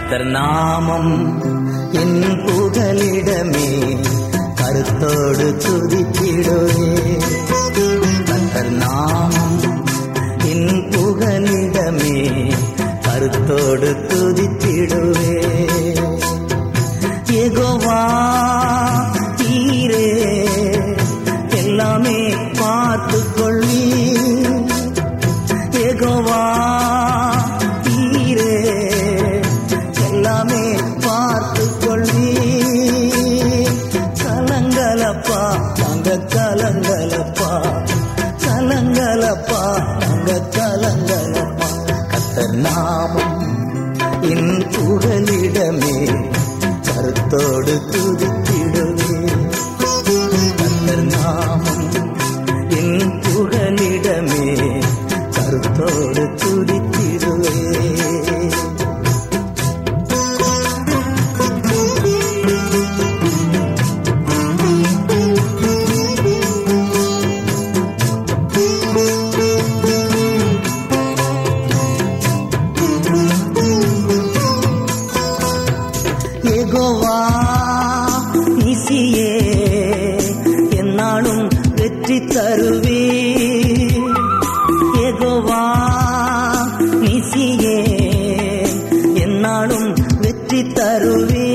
கர்த்தர் நாமம் என் புகலிடமே கருத்தோடு துதித்திடுவே கர்த்தர் நாமம் என் புகலிடமே கருத்தோடு துதித்திடுவே எகோவா தீரே எல்லாமே பார்த்து கொள்ளி எகோவா தீரே எல்லாமே பார்த்து கொள்ளி கலங்கலப்பா தங்க கலங்கலப்பா கலங்கலப்பா தங்க கலங்கலப்பா கத்தர் நாமம் என் புகலிடமே கருத்தோடு துதித்திடுவே கத்தர் நாமம் என் புகலிடமே கருத்தோடு துதித்திடுவே எகோவா இசியே என்னாலும் வெற்றி தருவே எகோவா நிசியே என்னாலும் வெற்றி தருவே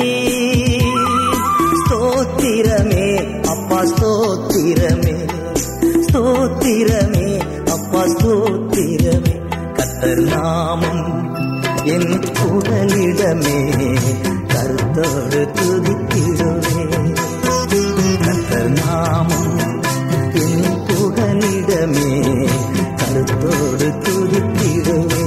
ஸ்தோத்திரமே அப்பா ஸ்தோத்திரமே ஸ்தோத்திரமே அப்பா ஸ்தோத்திரமே கத்தர் நாமம் என் புகலிடமே கருத்தோடு துதித்திடுவே கத்தர் நாமம் என் புகலிடமே கருத்தோடு துதித்திடுவே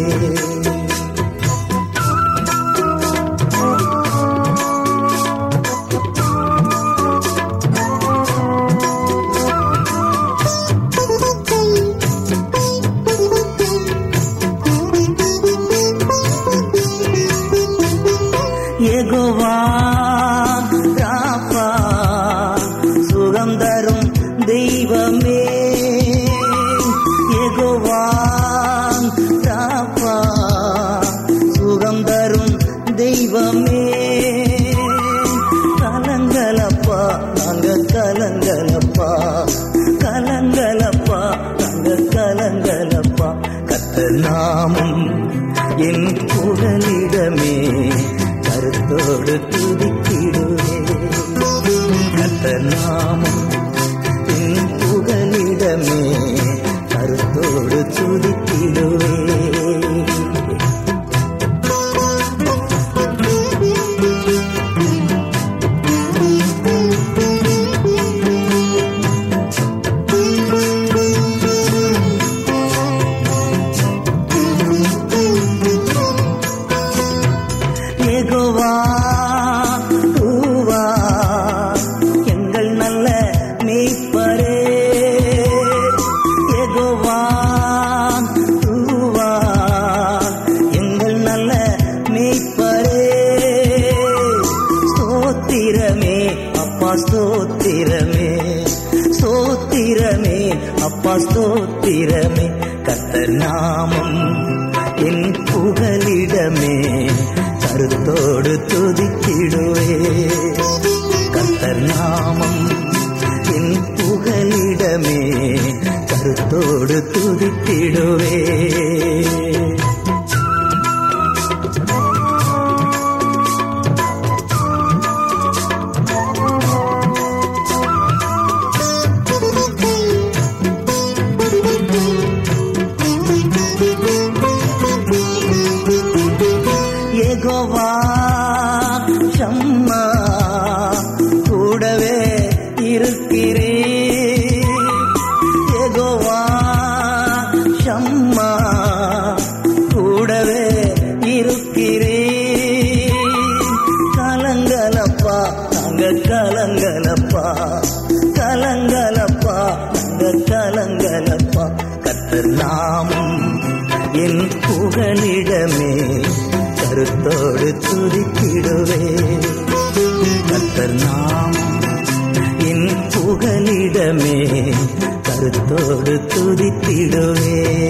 எகோவா ராப்பா சுகம் தரும் தெய்வமே எகோவா ராப்பா சுகம் தரும் தெய்வமே கலங்கலப்பா நாங்க கலங்கலப்பா கலங்கலப்பா நாங்க கலங்கலப்பா கத்த நாமம் என் புகலிடமே கருத்தோடு துதிக்கிடுவே கத்த நாமம் என் புகலிடமே கருத்தோடு துதிக்கிடுவே ஏகோவா பூவா எங்கள் நல்ல மேய்ப்பரே ஏகோவா பூவா எங்கள் நல்ல மேய்ப்பரே ஸ்தோத்திரமே அப்பா ஸ்தோத்திரமே ஸ்தோத்திரமே அப்பா ஸ்தோத்திரமே கத்தர் நாமம் என் புகலிடமே கருத்தோடு துதிக்கிடுவே கத்தர் நாமம் என் புகலிடமே கருத்தோடு துதித்திடுவே ஏகோவா சம்மா கூடவே இருக்கிறே ஏகோவா சம்மா கூடவே இருக்கிறே கலங்கலப்பா நாங்க கலங்கலப்பா கலங்கலப்பா நாங்க கலங்கலப்பா கத்தர் நாமம் என் புகலிடமே கருத்தோடு துதிக்கிடுவே கத்தர் நாமம் என் புகலிடமே கருத்தோடு துதித்திடுவே